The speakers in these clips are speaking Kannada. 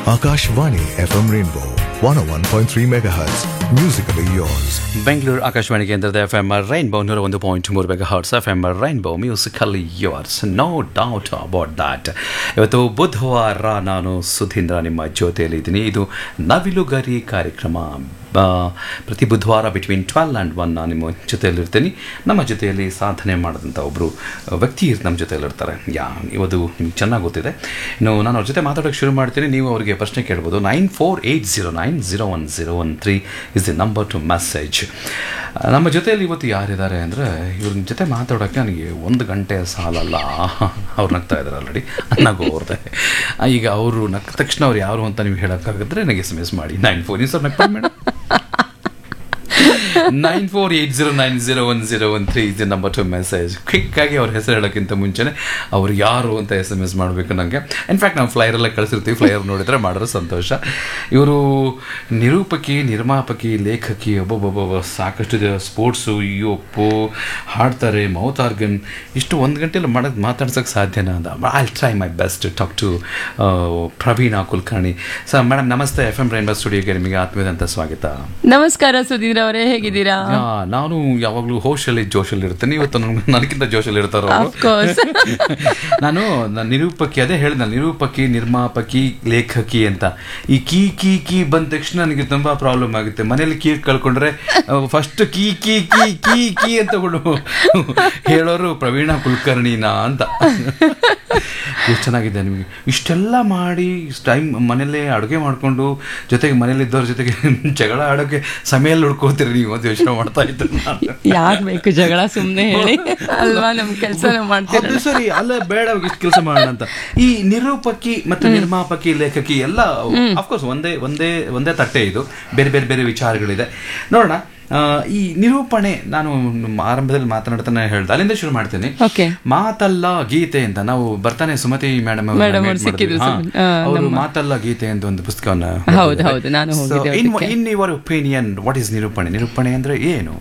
Akashvani FM Rainbow 101.3 MHz. Musically yours. Bengaluru Akashvani ಕೇಂದ್ರದ ಎಫ್ ಎಮ್ ಆರ್ ರೈನ್ಬೋ ನೂರ ಒಂದು ಪಾಯಿಂಟ್ ಮೂರು ಬೇಗ hearts F M R rainbow musical yours no doubt about that ಇವತ್ತು ಬುಧವಾರ ನಾನು ಸುಧೀಂದ್ರ ನಿಮ್ಮ ಜೊತೆಯಲ್ಲಿ ಇದ್ದೀನಿ ಇದು ನವಿಲುಗರಿ ಕಾರ್ಯಕ್ರಮ ಆ, ಪ್ರತಿ ಬುಧವಾರ ಬಿಟ್ವೀನ್ ಟ್ವೆಲ್ ಆ್ಯಂಡ್ ಒನ್ ನಾನು ನಿಮ್ಮ ಜೊತೆಯಲ್ಲಿರ್ತೀನಿ ನಮ್ಮ ಜೊತೆಯಲ್ಲಿ ಸಾಧನೆ ಮಾಡಿದಂಥ ಒಬ್ಬರು ವ್ಯಕ್ತಿ ನಮ್ಮ ಜೊತೆಯಲ್ಲಿರ್ತಾರೆ ಯಾ ಇವತ್ತು ನಿಮ್ಗೆ ಚೆನ್ನಾಗಿ ಗೊತ್ತಿದೆ ಇನ್ನು ನಾನು ಅವ್ರ ಜೊತೆ ಮಾತಾಡೋಕ್ಕೆ ಶುರು ಮಾಡ್ತೀನಿ ನೀವು ಅವರಿಗೆ ಪ್ರಶ್ನೆ ಕೇಳ್ಬೋದು nine four eight zero nine zero one zero one three is the number to message ನಮ್ಮ ಜೊತೆಯಲ್ಲಿ ಇವತ್ತು ಯಾರಿದ್ದಾರೆ ಅಂದರೆ ಇವ್ರ ಜೊತೆ ಮಾತಾಡೋಕ್ಕೆ ನನಗೆ ಒಂದು ಗಂಟೆ ಸಾಲಲ್ಲ ಅವ್ರು ನಗ್ತಾ ಇದ್ದಾರೆ ಆಲ್ರೆಡಿ ನಗು ಅವ್ರದ್ದೆ ಈಗ ಅವರು ನಕ್ಕ ತಕ್ಷಣ ಅವ್ರು ಯಾರು ಅಂತ ನೀವು ಹೇಳೋಕ್ಕಾಗಿದ್ರೆ ನನಗೆ ಎಸ್ ಎಮ್ ಎಸ್ ಮಾಡಿ ನೈನ್ ಫೋರ್ ಸರ್ ನಗ್ತಾರೆ madam nine four eight zero nine zero one zero one three is number to message ಕ್ವಿಕ್ಕಾಗಿ ಅವ್ರ ಹೆಸರು ಹೇಳೋಕ್ಕಿಂತ ಮುಂಚೆನೆ ಅವ್ರು ಯಾರು ಅಂತ ಎಸ್ ಎಮ್ ಎಸ್ ಮಾಡಬೇಕು ನನಗೆ ಇನ್ಫ್ಯಾಕ್ಟ್ ನಾವು ಫ್ಲೈಯರ್ ಎಲ್ಲ ಕಳಿಸಿರ್ತೀವಿ ಫ್ಲೈಯರ್ ನೋಡಿದ್ರೆ ಮಾಡೋರು ಸಂತೋಷ ಇವರು ನಿರೂಪಕಿ ನಿರ್ಮಾಪಕಿ ಲೇಖಕಿ ಒಬ್ಬೊಬ್ಬೊಬ್ಬ ಸಾಕಷ್ಟು ಸ್ಪೋರ್ಟ್ಸು ಯೋಪ್ಪು ಹಾಡ್ತಾರೆ ಮೌತ್ ಆರ್ಗನ್ ಇಷ್ಟು ಒಂದು ಗಂಟೆಲಿ ಮಾಡೋದು ಮಾತಾಡ್ಸೋಕ್ಕೆ ಸಾಧ್ಯನಾ ಅಂತ I try my best talk to Praveena Kulkarni sir madam ನಮಸ್ತೆ ಎಫ್ ಎಮ್ ರೈನ್ಬಾ ಸ್ಟುಡಿಯೋಗೆ ನಿಮಗೆ ಆತ್ಮೀಯದಂತ ಸ್ವಾಗತ ನಮಸ್ಕಾರ ಸುಧೀರ್ ಅವರೇ ಹೇಗಿದ್ದೀರಾ ಯಾ, ನಾನು ಯಾವಾಗಲೂ ಹೋಶಲ್ಲಿ ಜೋಶಲ್ಲಿ ಇರ್ತೇನೆ ಇವತ್ತು ನನಗೆ ನನಗಿಂತ ಜೋಶಲ್ಲಿ ಇರ್ತಾರೋ ಅವರು Of course. ನಾನು ನನ್ನ ನಿರೂಪಕಿ ಅದೇ ಹೇಳಿದ ನಿರೂಪಕಿ ನಿರ್ಮಾಪಕಿ ಲೇಖಕಿ ಅಂತ ಈ ಕೀ ಕೀ ಕೀ ಬಂದ ತಕ್ಷಣ ನನಗೆ ತುಂಬಾ ಪ್ರಾಬ್ಲಮ್ ಆಗುತ್ತೆ ಮನೇಲಿ ಕೀ ಕಳ್ಕೊಂಡ್ರೆ first key key key key key ಅಂತ ಕೊಂಡು ಹೇಳೋರು ಪ್ರವೀಣ ಕುಲಕರ್ಣಿನ ಅಂತ ಎಷ್ಟು ಚೆನ್ನಾಗಿದೆ ನಿಮಗೆ ಇಷ್ಟೆಲ್ಲ ಮಾಡಿ ಟೈಮ್ ಮನೇಲೆ ಅಡುಗೆ ಮಾಡಿಕೊಂಡು ಜೊತೆಗೆ ಮನೇಲಿದ್ದವ್ರ ಜೊತೆಗೆ ಜಗಳ ಆಡೋಕೆ ಸಮಯ ಹುಡ್ಕೋತೀರಿ ನೀವು ಅಂತ ಯೋಚನೆ ಮಾಡ್ತಾ ಇದ್ದೆ ನಾನು ಯಾಕ್ ಬೇಕು ಜಗಳ ಸುಮ್ನೆ ಹೇಳಿ ಅಲ್ವಾ ನಮ್ ಕೆಲ್ಸನ ಮಾಡ್ತೀರ ಅದು ಸರಿ ಅಲ್ಲ ಬೇಡ ಇಷ್ಟು ಕೆಲಸ ಮಾಡೋಣ ಅಂತ ಈ ನಿರೂಪಕಿ ಮತ್ತು ನಿರ್ಮಾಪಕಿ ಲೇಖಕಿ ಎಲ್ಲ ಅಫ್ಕೋರ್ಸ್ ಒಂದೇ ಒಂದೇ ಒಂದೇ ತಟ್ಟೆ ಇದು ಬೇರೆ ಬೇರೆ ಬೇರೆ ವಿಚಾರಗಳಿದೆ ನೋಡೋಣ ಆ, ಈ ನಿರೂಪಣೆ ನಾನು ನಮ್ಮ ಆರಂಭದಲ್ಲಿ ಮಾತನಾಡ್ತಾನೆ ಹೇಳ್ದೆ ಅಲ್ಲಿಂದ ಶುರು ಮಾಡ್ತೀನಿ Okay. ಮಾತಲ್ಲ ಗೀತೆ ಅಂತ ನಾವು ಬರ್ತಾನೆ ಸುಮತಿ ಮೇಡಮ್ Madam ಅವ್ರು ಸಿಕ್ಕಿದ್ರು ಸುಮ್- ಆ, ಅವರು ನಮ್ಮ- ಮಾತಲ್ಲ ಗೀತೆ ಅಂತ ಒಂದು ಪುಸ್ತಕವನ್ನ ಹೌದು, ಹೌದು, ನಾನು ಹೋಗಿದ್ದೆ ಅದಕ್ಕೆ. In your opinion what is ನಿರೂಪಣೆ ನಿರೂಪಣೆ ಅಂದ್ರೆ ಏನು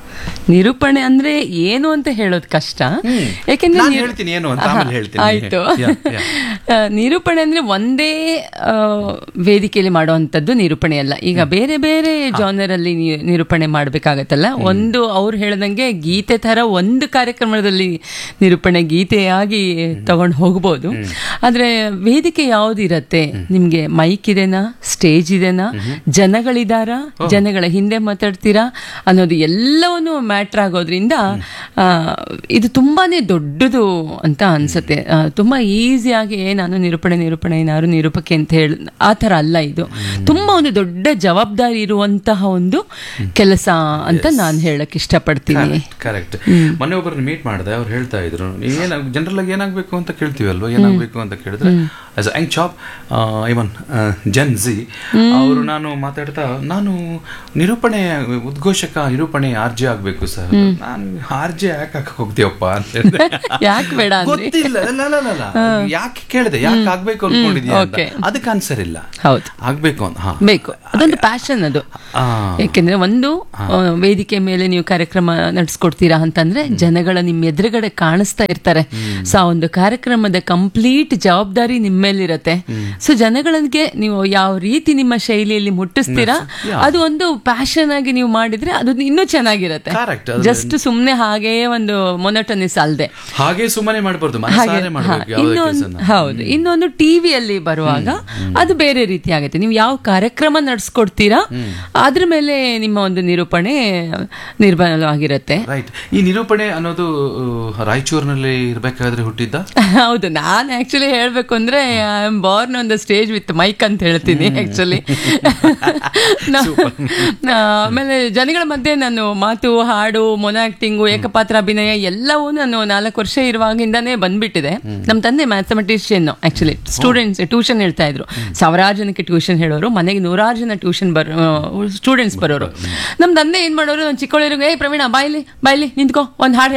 ನಿರೂಪಣೆ ಅಂದ್ರೆ ಏನು ಅಂತ ಹೇಳೋದು ಕಷ್ಟ ಯಾಕೆಂದ್ರೆ ನಾನ್ ನಿರ್- ಹೇಳ್ತೀನಿ ಏನು ಅಂತ, ಆಮೇಲೆ ಹೇಳ್ತೀನಿ. ಆಯ್ತು Yeah, yeah. ಆ, ನಿರೂಪಣೆ ಅಂದ್ರೆ ಒಂದೇ ಆ, ವೇದಿಕೆಯಲ್ಲಿ ಮಾಡುವಂತದ್ದು ನಿರೂಪಣೆ ಅಲ್ಲ ಈಗ ಬೇರೆ ಬೇರೆ ಜಾನರ್ ಅಲ್ಲಿ ನಿ- ನಿರೂಪಣೆ ಮಾಡ್ಬೇಕಾಗತ್ತಲ್ಲ ಒಂದು ಅವ್ರು ಹೇಳ್ದಂಗೆ ಗೀತೆ ತರ ಒಂದು ಕಾರ್ಯಕ್ರಮದಲ್ಲಿ ನಿರೂಪಣೆ ಗೀತೆಯಾಗಿ ತಗೊಂಡು ಹೋಗ್ಬೋದು ಆದ್ರೆ ವೇದಿಕೆ ಯಾವ್ದಿರತ್ತೆ ನಿಮ್ಗೆ ಮೈಕ್ ಇದೆನಾ ಸ್ಟೇಜ್ ಇದೆನಾ ಜನಗಳಿದಾರಾ ಜನಗಳ ಹಿಂದೆ ಮಾತಾಡ್ತೀರಾ ಅನ್ನೋದು ಎಲ್ಲವನ್ನು ಮ್ಯಾಟ್ರ್ ಆಗೋದ್ರಿಂದ ಆ, ಇದು ತುಂಬಾನೇ ದೊಡ್ಡದು ಅಂತ ಅನ್ಸುತ್ತೆ ಆ, ತುಂಬಾ ಈಸಿಯಾಗಿ ನಾನು ನಿರೂಪಣೆ ನಿರೂಪಣೆ ಏನಾದ್ರು ನಿರೂಪಕೆ ಅಂತ ಹೇಳಿ ಆ ಥರ ಅಲ್ಲ ಇದು ತುಂಬಾ ಒಂದು ದೊಡ್ಡ ಜವಾಬ್ದಾರಿ ಇರುವಂತಹ ಒಂದು ಕೆಲಸ ಅಂತ ನಾನು ಹೇಳಕ್ ಇಷ್ಟಪಡ್ತೀನಿ ಕರೆಕ್ಟ್ ಮೊನ್ನೆ ಒಬ್ಬರನ್ನ ಮೀಟ್ ಮಾಡಿದೆ ಅವ್ರು ಹೇಳ್ತಾ ಇದ್ರು ನೀವೇನ ಜನರಲ್ ಆಗಿ ಏನಾಗಬೇಕು ಅಂತ ಕೇಳ್ತೀವಲ್ವ ಏನಾಗಬೇಕು ಅಂತ ಕೇಳಿದ್ರೆ as young chap even Gen Z ಅವರು ನಾನು ಮಾತಾಡ್ತಾ ನಾನು ನಿರೂಪಣೆ ಉದ್ಘೋಷಕ ನಿರೂಪಣೆ ಆರ್ಜೆ ಆಗ್ಬೇಕು ಸರ್ ನಾನು ಆರ್ಜೆ ಯಾಕೆ ಹಾಕಕ್ ಹೋಗ್ತೀವಪ್ಪ ಅಂತ ಹೇಳಿದೆ ಯಾಕೆ ಬೇಡ ಅಂದ್ರೆ ಗೊತ್ತಿಲ್ಲ ಅಲ್ಲ, ಅಲ್ಲ, ಅಲ್ಲ, ಅಲ್ಲ. ಯಾಕೆ ಕೇಳಿದೆ ಯಾಕೆ ಆಗ್ಬೇಕು ಅನ್ಕೊಂಡಿದ್ಯಾ ಅಂತ Okay. ಅದಕ್ಕೆ ಆನ್ಸರ್ ಇಲ್ಲ ಹೌದು ಆಗ್ಬೇಕು ಅಂತ ಹಾ ಬೇಕು ಅದೊಂದು ಪ್ಯಾಷನ್ ಅದು ಆ. ಯಾಕೆಂದ್ರೆ ಒಂದು ಆ, ವೇದಿಕೆ ಮೇಲೆ ನೀವು ಕಾರ್ಯಕ್ರಮ ನಡೆಸ್ಕೊಡ್ತೀರಾ ಅಂತಂದ್ರೆ ಜನಗಳ ನಿಮ್ಮ ಎದುರುಗಡೆ ಕಾಣಿಸ್ತಾ ಇರ್ತಾರೆ ಸೊ ಆ ಒಂದು ಕಾರ್ಯಕ್ರಮದ ಕಂಪ್ಲೀಟ್ ಜವಾಬ್ದಾರಿ ನಿಮ್ಮ ಮೇಲಿರತ್ತೆ ಸೊ ಜನಗಳಿಗೆ ನೀವು ಯಾವ ರೀತಿ ನಿಮ್ಮ ಶೈಲಿಯಲ್ಲಿ ಮುಟ್ಟಿಸ್ತೀರಾ ಅದು ಒಂದು ಪ್ಯಾಷನ್ ಆಗಿ ನೀವು ಮಾಡಿದ್ರೆ ಅದು ಇನ್ನೂ ಚೆನ್ನಾಗಿರತ್ತೆ Correct. ಅದು- ಜಸ್ಟ್ ಸುಮ್ನೆ ಹಾಗೇ ಒಂದು ಮೊನಟನಿಸ್ ಅಲ್ದೆ ಹಾಗೆ ಸುಮ್ಮನೆ ಮಾಡಬಾರ್ದು ಹಾಗೆ ಮನಸಾರೆ ಮಾಡ್ಬೇಕು ಯಾವುದೇ ಇನ್ನೊಂದು ಕೆಲಸನ ಹೌದು ಇನ್ನೊಂದು ಟಿವಿಯಲ್ಲಿ ಬರುವಾಗ ಅದು ಬೇರೆ ರೀತಿ ಆಗುತ್ತೆ ನೀವು ಯಾವ ಕಾರ್ಯಕ್ರಮ ನಡೆಸ್ಕೊಡ್ತೀರಾ ಅದ್ರ ಮೇಲೆ ನಿಮ್ಮ ಒಂದು ನಿರೂಪಣೆ ನಿರ್ಬಲವಾಗಿರುತ್ತೆ ರೈಟ್ ಈ ನಿರೂಪಣೆ ಅನ್ನೋದು ಆ, ರಾಯಚೂರಿನಲ್ಲಿ ಇರ್ಬೇಕಾದ್ರೆ ಹುಟ್ಟಿದ್ದ ಹೌದು ನಾನು ಆಕ್ಚುಲಿ ಹೇಳ್ಬೇಕು ಅಂದ್ರೆ I am born on the stage with mic ಅಂತ ಹೇಳ್ತೀನಿ ಆಕ್ಚುಲಿ ಆಮೇಲೆ ಜನಗಳ ಮಧ್ಯೆ ನಾನು ಮಾತು ಹಾಡು ಮೊನ ಆಕ್ಟಿಂಗು ಏಕಪಾತ್ರ ಅಭಿನಯ ಎಲ್ಲವೂ ನಾನು ನಾಲ್ಕು ವರ್ಷ ಇರುವಾಗಿಂದಾನೇ ಬಂದ್ಬಿಟ್ಟಿದೆ ನಮ್ಮ ತಂದೆ ಮ್ಯಾಥಮೆಟಿಷಿಯನ್ ಆಕ್ಚುಲಿ ಸ್ಟೂಡೆಂಟ್ಸ್ ಟ್ಯೂಷನ್ ಹೇಳ್ತಾ ಇದ್ರು ಸಾವಿರಾರು ಜನಕ್ಕೆ ಟ್ಯೂಷನ್ ಹೇಳೋರು ಮನೆಗೆ ನೂರಾರು ಜನ ಟ್ಯೂಷನ್ ಬರೋ ಸ್ಟೂಡೆಂಟ್ಸ್ ಬರೋರು ನಮ್ಮ ತಂದೆ ಏನ್ ಮಾಡೋರು ನಾನು ಚಿಕ್ಕವಳಿರಿಗೆ ಏ ಪ್ರವೀಣ ಬಾಯ್ಲಿ ಬಾಯ್ಲಿ ನಿಂತ್ಕೋ ಒಂದು ಹಾಡು ಹೇಳು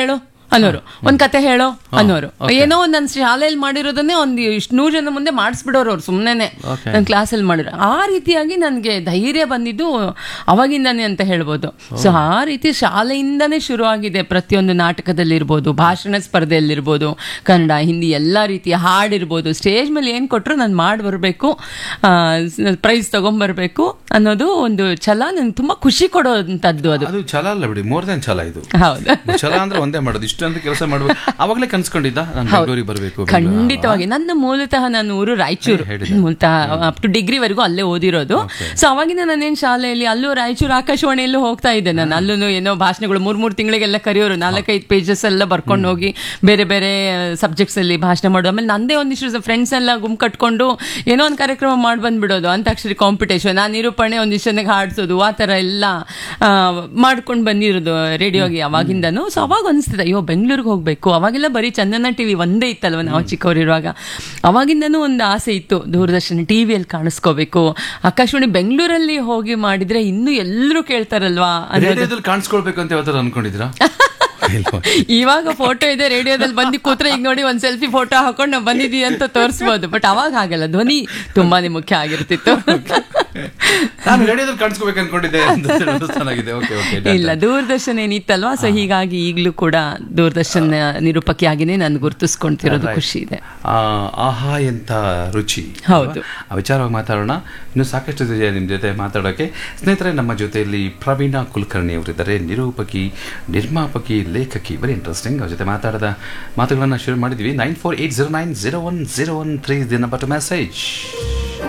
ಅನ್ನೋರು ಒಂದ್ ಕತೆ ಹೇಳೋ ಅನ್ನೋರು ಏನೋ ಒಂದ್ ನನ್ ಶಾಲೆಯಲ್ಲಿ ಮಾಡಿರೋದನ್ನೇ ಒಂದ್ ಇಷ್ಟು ನೂರು ಜನ ಮುಂದೆ ಮಾಡಿಸ್ಬಿಡೋರು ಅವ್ರು ಸುಮ್ಮನೆ Okay. ನನ್ನ ಕ್ಲಾಸಲ್ಲಿ ಮಾಡಿರೋ ಆ ರೀತಿಯಾಗಿ ನನಗೆ ಧೈರ್ಯ ಬಂದಿದ್ದು ಅವಾಗಿಂದಾನೆ ಅಂತ ಹೇಳ್ಬೋದು ಸೊ ಆ ರೀತಿ ಶಾಲೆಯಿಂದಾನೇ ಶುರುವಾಗಿದೆ ಪ್ರತಿಯೊಂದು ನಾಟಕದಲ್ಲಿರ್ಬೋದು ಭಾಷಣ ಸ್ಪರ್ಧೆಯಲ್ಲಿರ್ಬೋದು ಕನ್ನಡ ಹಿಂದಿ ಎಲ್ಲ ರೀತಿಯ ಹಾಡಿರ್ಬೋದು ಸ್ಟೇಜ್ ಮೇಲೆ ಏನು ಕೊಟ್ಟರು ನಾನು ಮಾಡಿ ಬರಬೇಕು ಪ್ರೈಸ್ ತಗೊಂಬರ್ಬೇಕು ಅನ್ನೋದು ಒಂದು ಛಲ ನನ್ಗೆ ತುಂಬಾ ಖುಷಿ ಕೊಡೋಂಥದ್ದು ಅದು ಅದು ಛಲ ಅಲ್ಲ ಬಿಡಿ ಮೋರ್ ದನ್ ಛಲ ಇದು ಹೌದು ಛಲ ಅಂದ್ರೆ ಒಂದೇ ಮಾಡೋದು ಇಷ್ಟೊಂದು ಕೆಲಸ ಮಾಡ್ಬೇಕು ಅವಾಗಲೇ ಕನ್ಸ್ಕೊಂಡಿದ್ದ ನಾನು ಬೆಂಗಳೂರಿಗೆ ಬರಬೇಕು ಖಂಡಿತವಾಗಿ ನನ್ನ ಮೂಲತಃ ನಾನು ಊರು ರಾಯಚೂರು ಮೂಲತಃ ಅಪ್ ಟು ಡಿಗ್ರಿವರೆಗೂ ಅಲ್ಲೇ ಓದಿರೋದು ಸೊ ಅವಾಗಿನ ನಾನೇನ್ ಶಾಲೆಯಲ್ಲಿ ಅಲ್ಲೂ ರಾಯಚೂರು ಆಕಾಶವಾಣಿಯಲ್ಲೂ ಹೋಗ್ತಾ ಇದ್ದೆ ನಾನು ಅಲ್ಲೂ ಏನೋ ಭಾಷಣಗಳು ಮೂರ್ ಮೂರ್ ತಿಂಗಳಿಗೆಲ್ಲ ಕರೆಯೋರು ನಾಲ್ಕೈದು ಪೇಜಸ್ ಎಲ್ಲ ಬರ್ಕೊಂಡು ಹೋಗಿ ಬೇರೆ ಬೇರೆ ಸಬ್ಜೆಕ್ಟ್ಸ್ ಅಲ್ಲಿ ಭಾಷಣ ಮಾಡೋದು ಆಮೇಲೆ ನಂದೇ ಒಂದಿಷ್ಟು ಫ್ರೆಂಡ್ಸ್ ಎಲ್ಲ ಗುಂಪು ಕಟ್ಕೊಂಡು ಏನೋ ಒಂದು ಕಾರ್ಯಕ್ರಮ ಮಾಡಿ ಬಂದ್ಬಿಡೋದು ಅಂತಾಕ್ಷರಿ ಕಾಂಪಿಟೇಷನ್ ಆ ನಿರೂಪಣೆ ಒಂದಿಷ್ಟು ಜನಕ್ಕೆ ಹಾಡ್ಸೋದು ಆ ಥರ ಎಲ್ಲ ಮಾಡ್ಕೊಂಡು ಬಂದಿರೋದು ರೇಡಿಯೋಗೆ ಅವಾಗಿಂದನು ಸೊ ಅವಾಗ ಅನಿಸ್ತದೆ ಅಯ್ಯೋ ಬೆಂಗಳೂರಿಗೆ ಹೋಗ್ಬೇಕು ಅವಾಗೆಲ್ಲ ಬರೀ ಚಂದನ ಟಿವಿ ಒಂದೇ ಇತ್ತಲ್ವ ನಾವು ಚಿಕ್ಕವರಿರುವಾಗ ಅವಾಗಿಂದನೂ ಒಂದು ಆಸೆ ಇತ್ತು ದೂರದರ್ಶನ ಟಿವಿಯಲ್ಲಿ ಕಾಣಿಸ್ಕೋಬೇಕು ಆಕಾಶವಾಣಿ ಬೆಂಗಳೂರಲ್ಲಿ ಹೋಗಿ ಮಾಡಿದ್ರೆ ಇನ್ನೂ ಎಲ್ಲರೂ ಕೇಳ್ತಾರಲ್ವಾ ಅನ್ನೋದು ರೇಡಿಯೋದಲ್ಲಿ ಕಾಣಿಸ್ಕೊಳ್ಬೇಕು ಅಂತ ಯಾವತ್ತಾರು ಅನ್ಕೊಂಡಿದ್ರಾ ಇಲ್ವಾ? ಇವಾಗ ಫೋಟೋ ಇದೆ ರೇಡಿಯೋದಲ್ಲಿ ಬಂದು ಕೂತ್ರೆ ಈಗ ನೋಡಿ ಒಂದ್ ಸೆಲ್ಫಿ ಫೋಟೋ ಹಾಕೊಂಡು ನಾವು ಬಂದಿದ್ದೀವಿ ಅಂತ ತೋರಿಸ್ಬೋದು ಬಟ್ ಅವಾಗ ಹಾಗಲ್ಲ ಧ್ವನಿ ತುಂಬಾನೇ ಮುಖ್ಯ ಆಗಿರ್ತಿತ್ತು ನಾನು ರೇಡಿಯೋದಲ್ಲಿ ಕಾಣಿಸ್ಕೋಬೇಕು ಅನ್ಕೊಂಡಿದ್ದೆ ಅಂತ ಹೇಳೋದು ಚೆನ್ನಾಗಿದೆ ಓಕೆ ಓಕೆ ಇಲ್ಲ ದೂರದರ್ಶನ ಏನಿತ್ತಲ್ವಾ ಸೊ ಹೀಗಾಗಿ ಈಗಲೂ ಕೂಡ ದೂರದರ್ಶನ ನಿರೂಪಕಿಯಾಗಿನೇ ನಾನು ಗುರುತಿಸ್ಕೊಂತಿರೋದು ಖುಷಿ ಇದೆ ಆ, ಆಹಾ ಎಂತ ರುಚಿ ಹೌದು. ಆ ವಿಚಾರವಾಗಿ ಮಾತಾಡೋಣ ಇನ್ನು ಸಾಕಷ್ಟು ಇದೆ ನಿಮ್ಮ ಜೊತೆ ಮಾತಾಡೋಕೆ ಸ್ನೇಹಿತರೆ ನಮ್ಮ ಜೊತೆಯಲ್ಲಿ ಪ್ರವೀಣಾ ಕುಲಕರ್ಣಿ ಅವರಿದ್ದಾರೆ ನಿರೂಪಕಿ ನಿರ್ಮಾಪಕಿ ಲೇಖಕಿ ವೆರಿ ಇಂಟ್ರೆಸ್ಟಿಂಗ್ ಅವ್ರ ಜೊತೆ ಮಾತಾಡದ ಮಾತುಗಳನ್ನು ಶುರು ಮಾಡಿದ್ವಿ nine four eight zero nine zero one zero one three the number to message